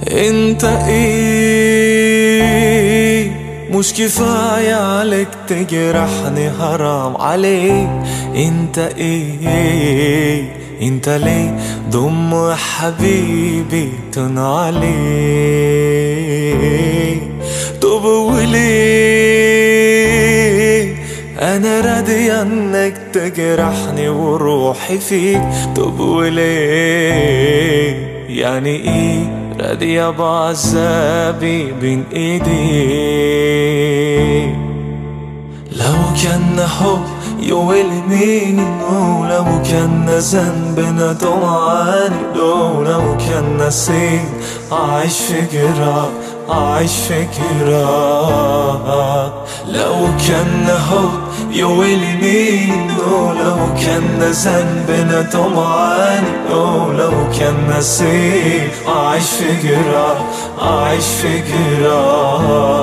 انت ايه مش كفاية عليك تجرحني حرام عليك انت ايه انت ليه ضم حبيبي تنعلي طب وليه انا راضي انك تجرحني وروحي فيك طب وليه يعني ايه راضي بعذابي بين ايدي لو كان حب يولي منه لو كان ذنبنا طمعاني لو لو كان نسيت أعيش في جراح أعيش في جراح لو كان حب يولي منه لو كان ذنبنا طمعاني لو لو كان نسيت أعيش في جراح أعيش في جراح